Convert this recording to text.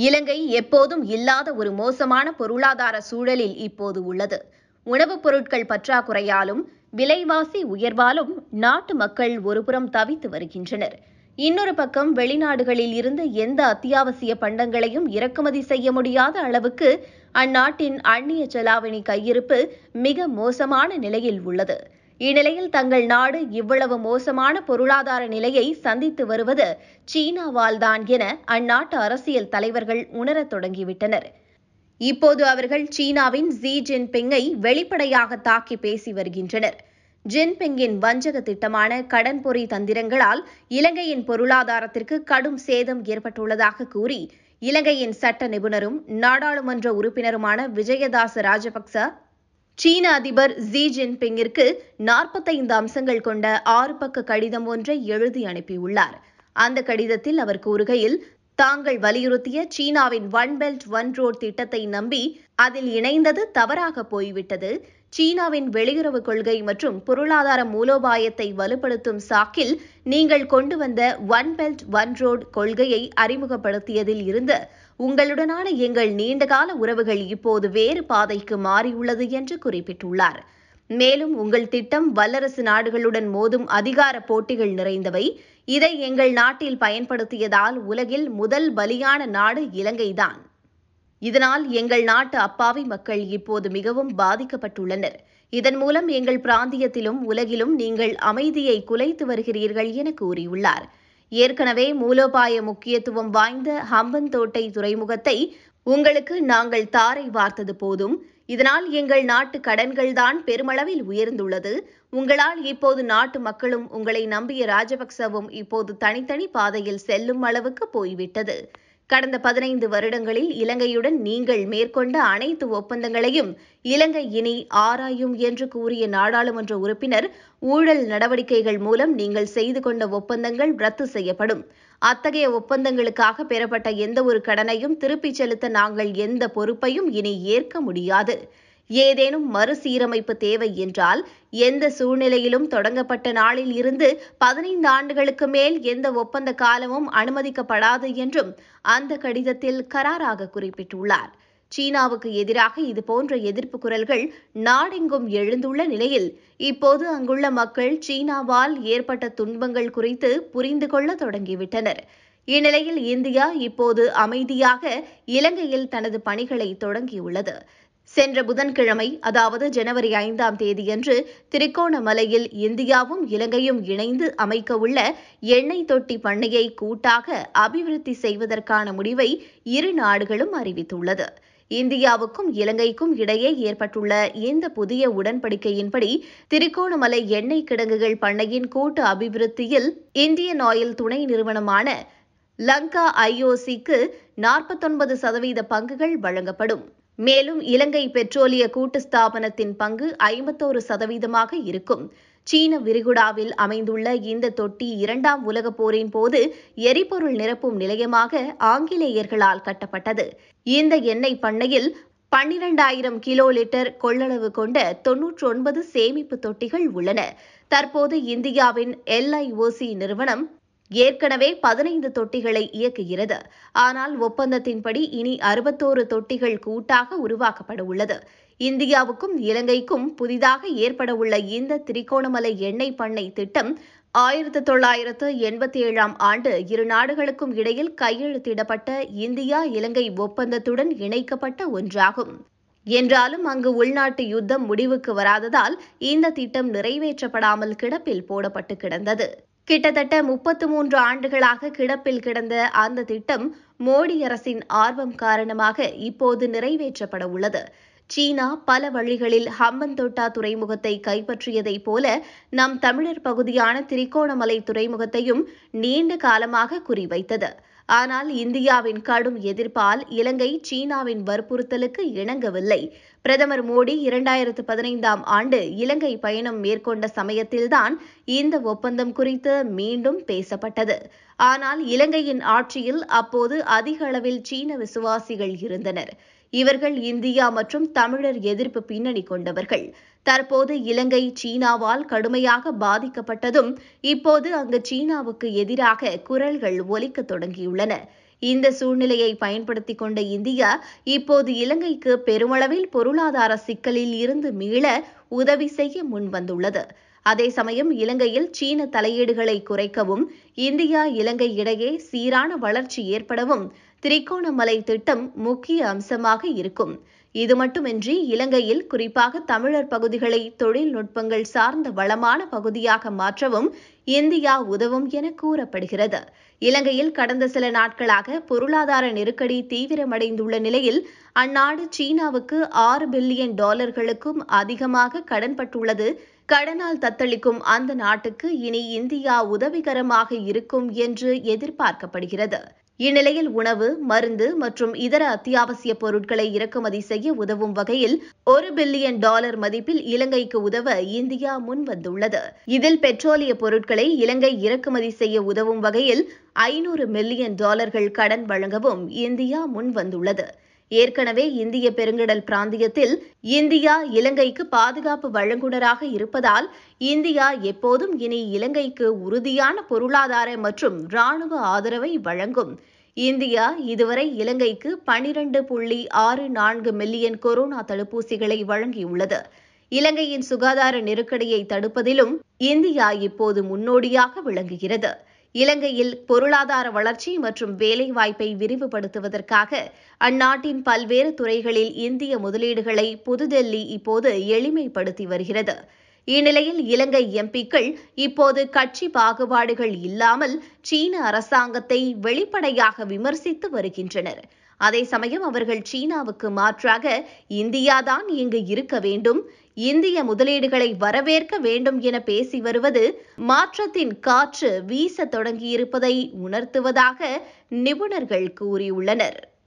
இலங்கை எப்போதும் இல்லாத ஒரு மோசமான பொருளாதார சூழலில் இப்போது உள்ளது உணவுப் பொருட்கள் பற்றாக்குறையாலும் விலைவாசி உயர்வாலும் நாட்டு மக்கள் ஒருபுறம் தவித்து வருகின்றனர் இன்னொரு பக்கம் வெளிநாடுகளில் இருந்து எந்த அத்தியாவசிய பண்டங்களையும் இறக்குமதி செய்ய முடியாத அளவுக்கு அந்நாட்டின் அந்நிய செலாவணி கையிருப்பு மிக மோசமான நிலையில் உள்ளது இந்நிலையில் தங்கள் நாடு இவ்வளவு மோசமான பொருளாதார நிலையை சந்தித்து வருவது சீனாவால்தான் என அந்நாட்டு அரசியல் தலைவர்கள் உணரத் தொடங்கிவிட்டனர் இப்போது அவர்கள் சீனாவின் ஜி ஜின்பிங்கை வெளிப்படையாக தாக்கி பேசி வருகின்றனர் ஜின்பிங்கின் வஞ்சக திட்டமான கடன் பொறி தந்திரங்களால் இலங்கையின் பொருளாதாரத்திற்கு கடும் சேதம் ஏற்பட்டுள்ளதாக கூறி இலங்கையின் சட்ட நிபுணரும் நாடாளுமன்ற உறுப்பினருமான விஜயதாச ராஜபக்ச சீன அதிபர் ஜி ஜின்பிங்கிற்கு நாற்பத்தைந்து அம்சங்கள் கொண்ட ஆறு பக்க கடிதம் ஒன்றை எழுதி அனுப்பியுள்ளார் அந்த கடிதத்தில் அவர் கூறுகையில் தாங்கள் வலியுறுத்திய சீனாவின் ஒன் பெல்ட் ஒன் ரோட் திட்டத்தை நம்பி அதில் இணைந்தது தவறாக போய்விட்டது சீனாவின் வெளியுறவு கொள்கை மற்றும் பொருளாதார மூலோபாயத்தை வலுப்படுத்தும் சாக்கில் நீங்கள் கொண்டு வந்த ஒன் பெல்ட் ஒன் ரோட் கொள்கையை அறிமுகப்படுத்தியதில் இருந்து உங்களுடனான எங்கள் நீண்டகால உறவுகள் இப்போது வேறு பாதைக்கு மாறியுள்ளது என்று குறிப்பிட்டுள்ளார் மேலும் உங்கள் திட்டம் வல்லரசு நாடுகளுடன் மோதும் அதிகார போட்டிகள் நிறைந்தவை இதை எங்கள் நாட்டில் பயன்படுத்தியதால் உலகில் முதல் பலியான நாடு இலங்கைதான் இதனால் எங்கள் நாட்டு அப்பாவி மக்கள் இப்போது மிகவும் பாதிக்கப்பட்டுள்ளனர் இதன் மூலம் எங்கள் பிராந்தியத்திலும் உலகிலும் நீங்கள் அமைதியை குலைத்து வருகிறீர்கள் என கூறியுள்ளார் ஏற்கனவே மூலோபாய முக்கியத்துவம் வாய்ந்த ஹம்பன்தோட்டை துறைமுகத்தை உங்களுக்கு நாங்கள் தாரை வார்த்தது போதும் இதனால் எங்கள் நாட்டு கடன்கள்தான் பெருமளவில் உயர்ந்துள்ளது உங்களால் இப்போது நாட்டு மக்களும் உங்களை நம்பிய ராஜபக்சவும் இப்போது தனித்தனி பாதையில் செல்லும் அளவுக்கு போய்விட்டது கடந்த பதினைந்து வருடங்களில் இலங்கையுடன் நீங்கள் மேற்கொண்ட அனைத்து ஒப்பந்தங்களையும் இலங்கை இனி ஆராயும் என்று கூறிய நாடாளுமன்ற உறுப்பினர் ஊழல் நடவடிக்கைகள் மூலம் நீங்கள் செய்து கொண்ட ஒப்பந்தங்கள் ரத்து செய்யப்படும் அத்தகைய ஒப்பந்தங்களுக்காக பெறப்பட்ட எந்த ஒரு கடனையும் திருப்பிச் செலுத்த நாங்கள் எந்த பொறுப்பையும் இனி ஏற்க முடியாது ஏதேனும் மறுசீரமைப்பு தேவை என்றால் எந்த சூழ்நிலையிலும் தொடங்கப்பட்ட நாளில் இருந்து பதினைந்து ஆண்டுகளுக்கு மேல் எந்த ஒப்பந்த காலமும் அனுமதிக்கப்படாது என்றும் அந்த கடிதத்தில் கராராக குறிப்பிட்டுள்ளார் சீனாவுக்கு எதிராக இதுபோன்ற எதிர்ப்பு குரல்கள் நாடெங்கும் எழுந்துள்ள நிலையில் இப்போது அங்குள்ள மக்கள் சீனாவால் ஏற்பட்ட துன்பங்கள் குறித்து புரிந்து கொள்ள தொடங்கிவிட்டனர் இந்நிலையில் இந்தியா இப்போது அமைதியாக இலங்கையில் தனது பணிகளை தொடங்கியுள்ளது சென்ற புதன்கிழமை அதாவது ஜனவரி ஐந்தாம் தேதியன்று திரிகோணமலையில் இந்தியாவும் இலங்கையும் இணைந்து அமைக்கவுள்ள எண்ணெய் தொட்டி பண்ணையை கூட்டாக அபிவிருத்தி செய்வதற்கான முடிவை இரு நாடுகளும் அறிவித்துள்ளது இந்தியாவுக்கும் இலங்கைக்கும் இடையே ஏற்பட்டுள்ள இந்த புதிய உடன்படிக்கையின்படி திரிகோணமலை எண்ணெய் கிடங்குகள் பண்ணையின் கூட்டு அபிவிருத்தியில் இந்தியன் ஆயில் துணை நிறுவனமான லங்கா ஐஓசிக்கு நாற்பத்தொன்பது சதவீத பங்குகள் வழங்கப்படும் மேலும் இலங்கை பெட்ரோலிய கூட்டு ஸ்தாபனத்தின் பங்கு ஐம்பத்தோரு சதவீதமாக இருக்கும் சீன விரிகுடாவில் அமைந்துள்ள இந்த தொட்டி இரண்டாம் உலகப் போரின் போது எரிபொருள் நிரப்பும் நிலையமாக ஆங்கிலேயர்களால் கட்டப்பட்டது இந்த எண்ணெய் பண்ணையில் பன்னிரண்டாயிரம் கிலோ லிட்டர் கொள்ளளவு கொண்ட தொன்னூற்றி ஒன்பது சேமிப்பு தொட்டிகள் உள்ளன தற்போது இந்தியாவின் எல்ஐஓசி நிறுவனம் ஏற்கனவே பதினைந்து தொட்டிகளை இயக்குகிறது ஆனால் ஒப்பந்தத்தின்படி இனி அறுபத்தோரு தொட்டிகள் கூட்டாக உருவாக்கப்பட உள்ளது இந்தியாவுக்கும் இலங்கைக்கும் புதிதாக ஏற்பட உள்ள இந்த திரிகோணமலை எண்ணெய் பண்ணை திட்டம் ஆயிரத்து தொள்ளாயிரத்து எண்பத்தி ஏழாம் ஆண்டு இரு நாடுகளுக்கும் இடையில் கையெழுத்திடப்பட்ட இந்தியா இலங்கை ஒப்பந்தத்துடன் இணைக்கப்பட்ட ஒன்றாகும் என்றாலும் அங்கு உள்நாட்டு யுத்தம் முடிவுக்கு வராததால் இந்த திட்டம் நிறைவேற்றப்படாமல் கிடப்பில் போடப்பட்டு கிடந்தது கிட்டத்தட்ட முப்பத்து மூன்று ஆண்டுகளாக கிடப்பில் கிடந்த அந்த திட்டம் மோடி அரசின் ஆர்வம் காரணமாக இப்போது நிறைவேற்றப்பட உள்ளது சீனா பல வழிகளில் ஹம்பன்தோட்டா துறைமுகத்தை கைப்பற்றியதைப் போல நம் தமிழர் பகுதியான திரிகோணமலை துறைமுகத்தையும் நீண்ட காலமாக குறிவைத்தது ஆனால் இந்தியாவின் கடும் எதிர்ப்பால் இலங்கை சீனாவின் வற்புறுத்தலுக்கு இணங்கவில்லை பிரதமர் மோடி இரண்டாயிரத்து பதினைந்தாம் ஆண்டு இலங்கை பயணம் மேற்கொண்ட சமயத்தில்தான் இந்த ஒப்பந்தம் குறித்து மீண்டும் பேசப்பட்டது ஆனால் இலங்கையின் ஆட்சியில் அப்போது அதிக அளவில் சீன விசுவாசிகள் இருந்தனர் இவர்கள் இந்தியா மற்றும் தமிழர் எதிர்ப்பு பின்னணி கொண்டவர்கள் தற்போது இலங்கை சீனாவால் கடுமையாக பாதிக்கப்பட்டதும் இப்போது அங்கு சீனாவுக்கு எதிராக குரல்கள் ஒலிக்கத் தொடங்கியுள்ளன இந்த சூழ்நிலையை பயன்படுத்திக் கொண்ட இந்தியா இப்போது இலங்கைக்கு பெருமளவில் பொருளாதார சிக்கலில் இருந்து மீள உதவி செய்ய முன்வந்துள்ளது அதே சமயம் இலங்கையில் சீன தலையீடுகளை குறைக்கவும் இந்தியா இலங்கை இடையே சீரான வளர்ச்சி ஏற்படவும் திரிகோணமலை திட்டம் முக்கிய அம்சமாக இருக்கும் இது மட்டுமின்றி இலங்கையில் குறிப்பாக தமிழர் பகுதிகளை தொழில்நுட்பங்கள் சார்ந்த வளமான பகுதியாக மாற்றவும் இந்தியா உதவும் என கூறப்படுகிறது இலங்கையில் கடந்த சில நாட்களாக பொருளாதார நெருக்கடி தீவிரமடைந்துள்ள நிலையில் அந்நாடு சீனாவுக்கு ஆறு பில்லியன் டாலர்களுக்கும் அதிகமாக கடன்பட்டுள்ளது கடனால் தத்தளிக்கும் அந்த நாட்டுக்கு இனி இந்தியா உதவிகரமாக இருக்கும் என்று எதிர்பார்க்கப்படுகிறது இந்நிலையில் உணவு மருந்து மற்றும் இதர அத்தியாவசிய பொருட்களை இறக்குமதி செய்ய உதவும் வகையில் ஒரு பில்லியன் டாலர் மதிப்பில் இலங்கைக்கு உதவ இந்தியா முன்வந்துள்ளது இதில் பெட்ரோலிய பொருட்களை இலங்கை இறக்குமதி செய்ய உதவும் வகையில் ஐநூறு மில்லியன் டாலர்கள் கடன் வழங்கவும் இந்தியா முன்வந்துள்ளது ஏற்கனவே இந்திய பெருங்கடல் பிராந்தியத்தில் இந்தியா இலங்கைக்கு பாதுகாப்பு வழங்குனராக இருப்பதால் இந்தியா எப்போதும் இனி இலங்கைக்கு உறுதியான பொருளாதார மற்றும் ராணுவ ஆதரவை வழங்கும் இந்தியா இதுவரை இலங்கைக்கு பனிரண்டு புள்ளி ஆறு நான்கு மில்லியன் கொரோனா தடுப்பூசிகளை வழங்கியுள்ளது இலங்கையின் சுகாதார நெருக்கடியை தடுப்பதிலும் இந்தியா இப்போது முன்னோடியாக விளங்குகிறது இலங்கையில் பொருளாதார வளர்ச்சி மற்றும் வேலைவாய்ப்பை விரிவுபடுத்துவதற்காக அந்நாட்டின் பல்வேறு துறைகளில் இந்திய முதலீடுகளை புதுடெல்லி இப்போது எளிமைப்படுத்தி வருகிறது இந்நிலையில் இலங்கை எம்பிக்கள் இப்போது கட்சி பாகுபாடுகள் இல்லாமல் சீன அரசாங்கத்தை வெளிப்படையாக விமர்சித்து வருகின்றனர் அதே சமயம் அவர்கள் சீனாவுக்கு மாற்றாக இந்தியாதான் இங்கு இருக்க வேண்டும் இந்திய முதலீடுகளை வரவேற்க வேண்டும் என பேசி வருவது மாற்றத்தின் காற்று வீச தொடங்கியிருப்பதை உணர்த்துவதாக நிபுணர்கள் கூறியுள்ளனர்